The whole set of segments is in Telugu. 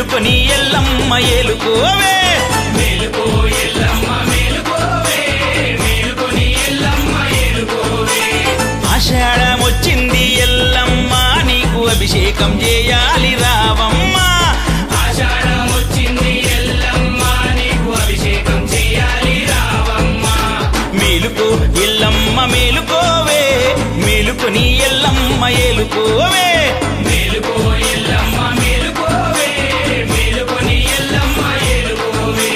మేలుకొని ఎల్లమ్మ ఏలుకోవే మేలుకో ఎల్లమ్మ మేలుకోవే మేలుకొని ఎల్లమ్మ ఏలుకోవే ఆషాఢం వచ్చింది ఎల్లమ్మ నీకు అభిషేకం చేయాలి రావమ్మ ఆషాఢం వచ్చింది ఎల్లమ్మ నీకు అభిషేకం చేయాలి రావమ్మ మేలుకో ఎల్లమ్మ మేలుకోవే మేలుకొని ఎల్లమ్మ ఏలుకోవే మేలుకో ఎల్లమ్మ మేలుకోవే మేలుకొని ఎల్లమ్మ ఏలుకోవే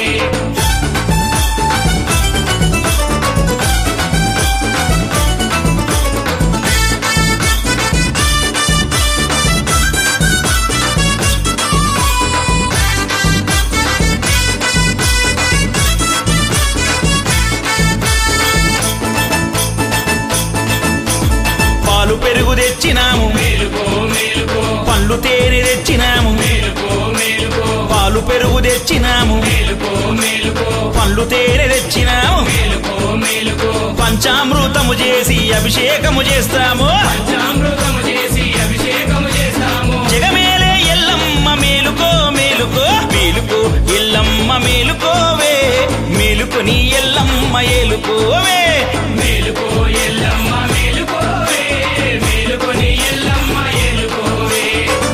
పాలు పెరుగు తెచ్చినాము మేలుకో మేలుకో పళ్ళు తేనె తెచ్చినాము మేలుకో మేలుకో పాలు పెరుగు తెచ్చినాము మేలుకో మేలుకో పళ్ళు తేనె తెచ్చినాము మేలుకో మేలుకో పంచామృతము చేసి అభిషేకము చేస్తాము పంచామృతము చేసి అభిషేకము చేస్తాము జగమేలే ఎల్లమ్మ మేలుకో మేలుకో మేలుకో ఎల్లమ్మ మేలుకోవే మేలుకొని ఎల్లమ్మ ఏలుకోవే మేలుకో ఎల్లమ్మ మేలుకోవే మేలుకొని ఎల్లమ్మ ఏలుకోవే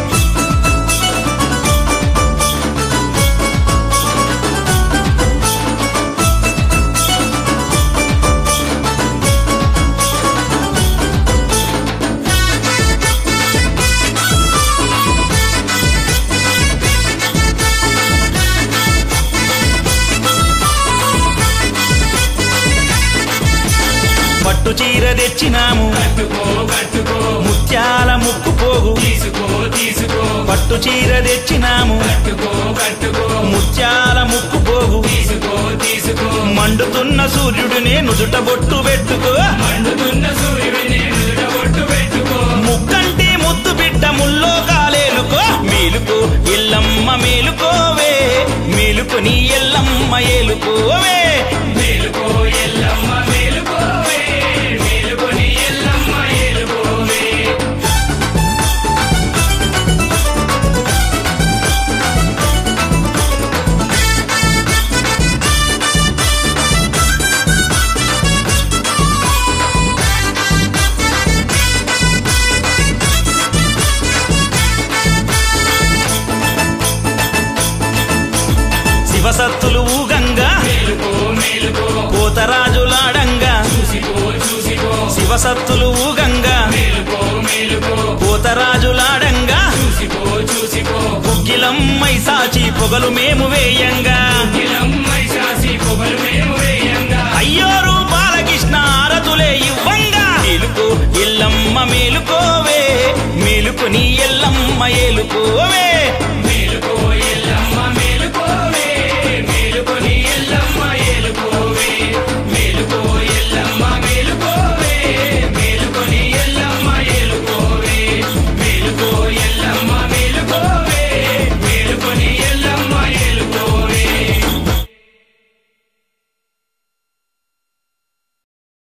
పట్టు చీర తెచ్చినాము కట్టుకో కట్టుకో ముత్యాల ముక్కు పోగు తీసుకో తీసుకో పట్టు చీర తెచ్చినాము కట్టుకో కట్టుకో ముత్యాల ముక్కు పోగు తీసుకో తీసుకో మండుతున్న సూర్యుడినే నుదుట బొట్టు పెట్టుకో మండుతున్న సూర్యుడిని నుదుట బొట్టు పెట్టుకో ముక్కంటి ముద్దు బిడ్డ ముల్లో కాలేలుకో మేలుకో ఎల్లమ్మ మేలుకోవే మేలుకొని ఎల్లమ్మ ఏలుకోవే మేలుకో ఎల్లమ్మ మేలుకోవే మేలుకొని ఎల్లమ్మ ఏలుకోవే శివసత్తులు ఊగంగా మేలుకో మేలుకో కోతరాజులాడంగా చూసిపో చూసిపో శివసత్తులు ఊగంగా మేలుకో మేలుకో కోతరాజులాడంగా చూసిపో చూసిపో గుగ్గిలమ్మై సాచి పొగలు మేము వేయంగా ఇలమ్మై శాసి పొగలు మేము వేయంగా అయ్యోరు బాలకృష్ణ ఆరతులే ఇవ్వంగా మేలుకో ఎల్లమ్మ మేలుకోవే మేలుకొని ఎల్లమ్మ ఏలుకోవే